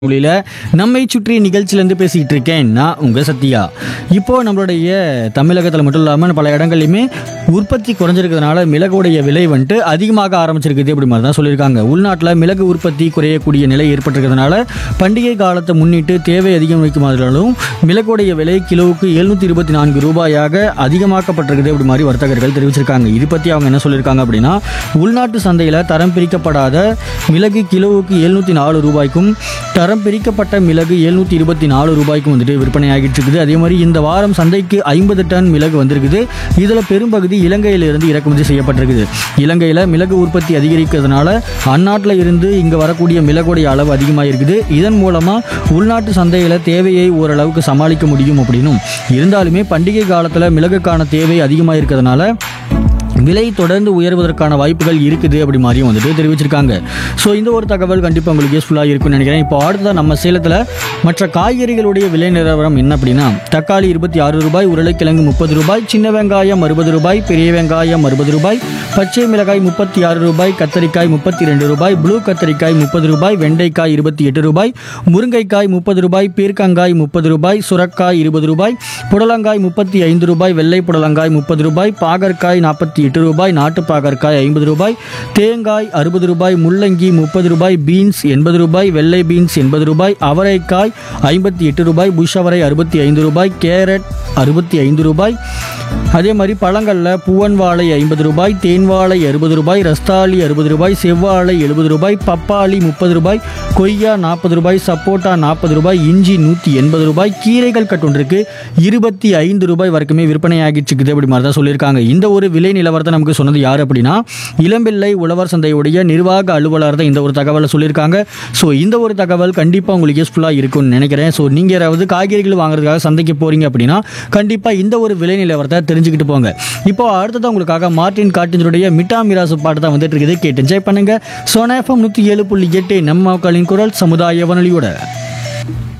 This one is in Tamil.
மொழியில நம்மை சுற்றி நிகழ்ச்சியிலேருந்து பேசிக்கிட்டு இருக்கேன் நான் உங்கள் சத்யா இப்போ நம்மளுடைய தமிழகத்தில் மட்டும் இல்லாமல் பல இடங்கள்லையுமே உற்பத்தி குறைஞ்சிருக்கிறதுனால மிளகுடைய விலை வந்துட்டு அதிகமாக ஆரம்பிச்சிருக்குது அப்படி மாதிரி தான் சொல்லியிருக்காங்க உள்நாட்டில் மிளகு உற்பத்தி குறையக்கூடிய நிலை ஏற்பட்டிருக்கிறதுனால பண்டிகை காலத்தை முன்னிட்டு தேவை அதிகம் வைக்குமாறும் மிளகுடைய விலை கிலோவுக்கு எழுநூற்றி இருபத்தி நான்கு ரூபாயாக அதிகமாக்கப்பட்டிருக்குது அப்படி மாதிரி வர்த்தகர்கள் தெரிவிச்சிருக்காங்க இது பற்றி அவங்க என்ன சொல்லியிருக்காங்க அப்படின்னா உள்நாட்டு சந்தையில் தரம் பிரிக்கப்படாத மிளகு கிலோவுக்கு எழுநூற்றி நாலு ரூபாய்க்கும் தரம் பிரிக்கப்பட்ட மிளகு எழுநூற்றி இருபத்தி நாலு ரூபாய்க்கும் வந்துட்டு விற்பனை ஆகிட்டு இருக்குது அதே மாதிரி இந்த வாரம் சந்தைக்கு ஐம்பது டன் மிளகு வந்திருக்குது இதில் பெரும்பகுதி இலங்கையிலிருந்து இறக்குமதி செய்யப்பட்டிருக்குது இலங்கையில் மிளகு உற்பத்தி அதிகரிக்கிறதுனால அந்நாட்டில் இருந்து இங்கே வரக்கூடிய மிளகுடைய அளவு அதிகமாக இருக்குது இதன் மூலமாக உள்நாட்டு சந்தையில் தேவையை ஓரளவுக்கு சமாளிக்க முடியும் அப்படின்னும் இருந்தாலுமே பண்டிகை காலத்தில் மிளகுக்கான தேவை அதிகமாக இருக்கிறதுனால விலை தொடர்ந்து உயர்வதற்கான வாய்ப்புகள் இருக்குது அப்படி மாதிரியும் வந்துட்டு தெரிவிச்சிருக்காங்க ஸோ இந்த ஒரு தகவல் கண்டிப்பாக உங்களுக்கு யூஸ்ஃபுல்லாக இருக்கும்னு நினைக்கிறேன் இப்போ அடுத்ததாக நம்ம சேலத்தில் மற்ற காய்கறிகளுடைய விலை நிலவரம் என்ன அப்படின்னா தக்காளி இருபத்தி ஆறு ரூபாய் உருளைக்கிழங்கு முப்பது ரூபாய் சின்ன வெங்காயம் அறுபது ரூபாய் பெரிய வெங்காயம் அறுபது ரூபாய் பச்சை மிளகாய் முப்பத்தி ஆறு ரூபாய் கத்தரிக்காய் முப்பத்தி ரெண்டு ரூபாய் ப்ளூ கத்தரிக்காய் முப்பது ரூபாய் வெண்டைக்காய் இருபத்தி எட்டு ரூபாய் முருங்கைக்காய் முப்பது ரூபாய் பீர்க்கங்காய் முப்பது ரூபாய் சுரக்காய் இருபது ரூபாய் புடலங்காய் முப்பத்தி ஐந்து ரூபாய் வெள்ளை புடலங்காய் முப்பது ரூபாய் பாகற்காய் நாற்பத்தி எட்டு ரூபாய் நாட்டு பாகற்காய் ஐம்பது ரூபாய் தேங்காய் அறுபது ரூபாய் முள்ளங்கி முப்பது ரூபாய் பீன்ஸ் எண்பது ரூபாய் வெள்ளை பீன்ஸ் எண்பது ரூபாய் அவரைக்காய் ஐம்பத்தி எட்டு ரூபாய் புஷ் அவரை அறுபத்தி ஐந்து ரூபாய் கேரட் அறுபத்தி ஐந்து ரூபாய் அதே மாதிரி பழங்களில் பூவன் வாழை ஐம்பது ரூபாய் தேன் வாழை அறுபது ரூபாய் ரஸ்தாளி அறுபது ரூபாய் செவ்வாழை எழுபது ரூபாய் பப்பாளி முப்பது ரூபாய் கொய்யா நாற்பது ரூபாய் சப்போட்டா நாற்பது ரூபாய் இஞ்சி நூற்றி எண்பது ரூபாய் கீரைகள் கட்டொன்றுக்கு இருபத்தி ஐந்து ரூபாய் வரைக்குமே விற்பனை ஆகிட்டு இருக்குது அப்படி மாதிரி தான் சொல்லியிருக்காங்க இந்த ஒரு விலை நிலவரத்தை நமக்கு சொன்னது யார் அப்படின்னா இளம்பிள்ளை உழவர் சந்தையுடைய நிர்வாக அலுவலர் தான் இந்த ஒரு தகவலை சொல்லியிருக்காங்க ஸோ இந்த ஒரு தகவல் கண்டிப்பாக உங்களுக்கு யூஸ்ஃபுல்லாக இருக்கும்னு நினைக்கிறேன் ஸோ நீங்கள் யாராவது காய்கறிகள் வாங்குறதுக்காக சந்தைக்கு போகிறீங்க அப்படின்னா கண்டிப்பாக இந்த ஒரு விலை நிலவரத்தை தெரிஞ்சுக்கிட்டு போங்க இப்போ அடுத்ததான் உங்களுக்காக மார்டின் காட்டினுடைய மிட்டா மிராசு பாட்டு தான் வந்துட்டு இருக்குது கேட்டு என்ஜாய் பண்ணுங்க சோனா எஃப்எம் நூற்றி ஏழு புள்ளி எட்டு நம்ம மக்களின் குரல் சமுதாய வானொலியோட